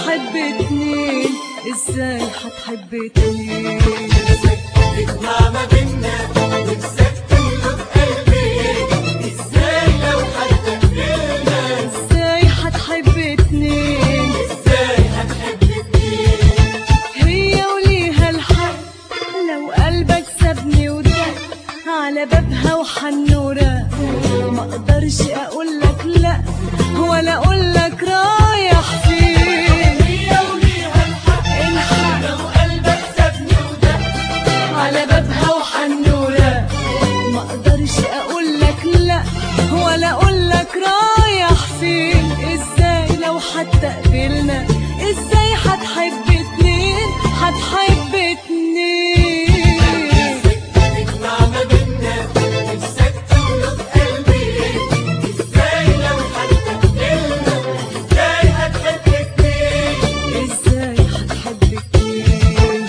هتحب اتنين ازاي هتحب اتنين تجمع ما بينا نفسك تملك قلبي ازاي لو هتقبلنا ازاي هتحب اتنين ازاي هتحب اتنين هي وليها الحق لو قلبك سابني ودق على بابها وحنورة ما اقدرش اقول لك لا ولا اقول لك رايح فين هي وليها الحق الحق لو قلبك سابني ودق على بابها وحنورة ما اقدرش اقول لك لا ولا اقول لك رايح فين ازاي لو حتى قبلنا ازاي هتحب اتنين هتحب اتنين تجمع ما بينا نفسك تملك قلبي ازاي لو هتقبلنا ازاي هتحب اتنين ازاي هتحب اتنين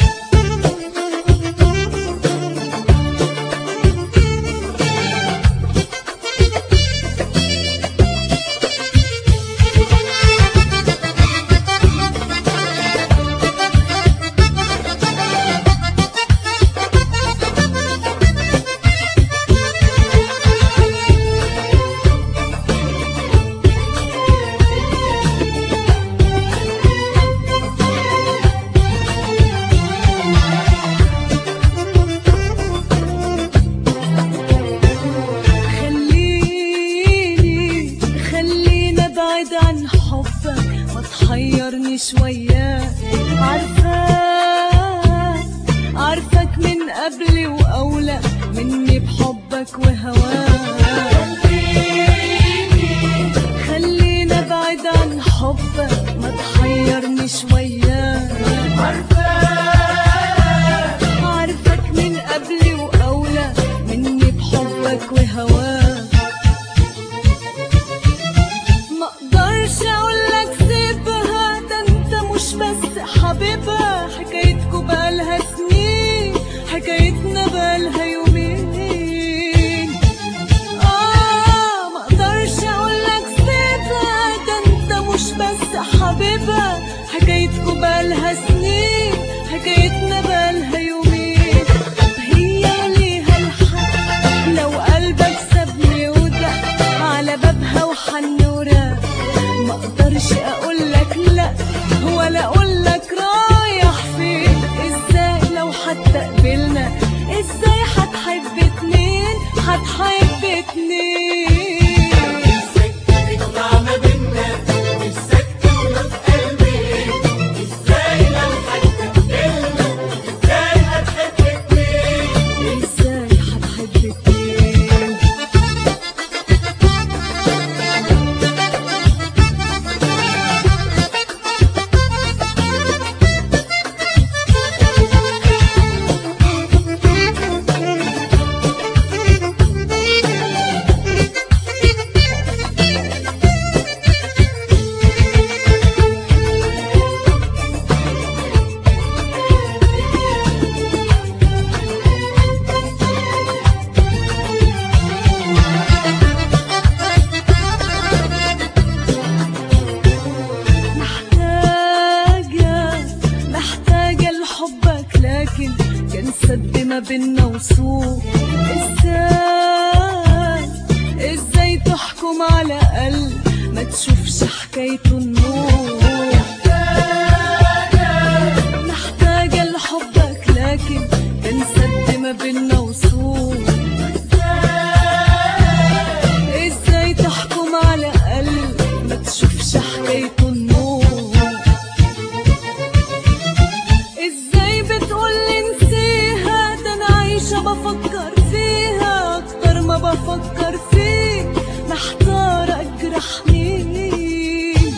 خليني خليني ابعد عن حبك ما تحيرني شوية عارفاك عارفك من قبلي واولى مني بحبك وهواك خليني ابعد عن حبك ما تحيرني شوية عارفك من قبلي واولى مني بحبك وهواك ما اقدرش اقولك سيبها ده انت مش بس حبيبها حكايتكوا بقالها سنين حكايتنا بقالها يومين اه ما اقدرش اقولك سيبها ده انت مش بس حبيبها حكايتكوا بقالها سنين حكايتنا بقالها يومين هي ليها الحق لو قلبك سابني ودق على بابها وحنورة ما اقدرش اقولك لا ولا اقولك رايح فين ازاي لو حتى قبلنا ازاي هتحب اتنين هتحب اتنين تجمع ما بينا نفسك تملك قلبي ازاي لو هتقبلنا ازاي هتحب اتنين ازاي هتحب اتنين محتاجة محتاجة لحبك لكن كان سد ما بينا وصول ازاي ازاي تحكم على قلب ما تشوفش حكايته النور محتاجة لحبك لكن كان سد ما بينا وصول ازاي تحكم على قلب ما تشوفش حكايته النور ازاي بتقولي نسيها ده انا عايشة بفكر فيها اكتر ما بفكر فيك محتارة اجرح مين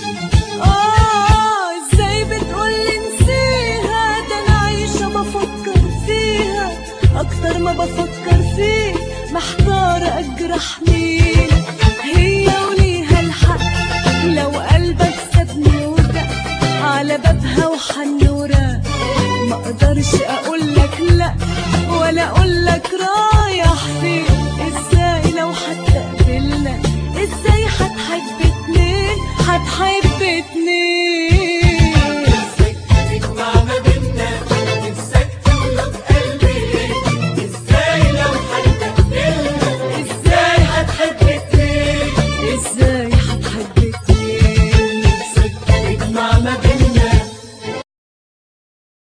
اه ازاي بتقولي نسيها ده انا عايشة بفكر فيها اكتر ما بفكر فيك محتارة اجرح مين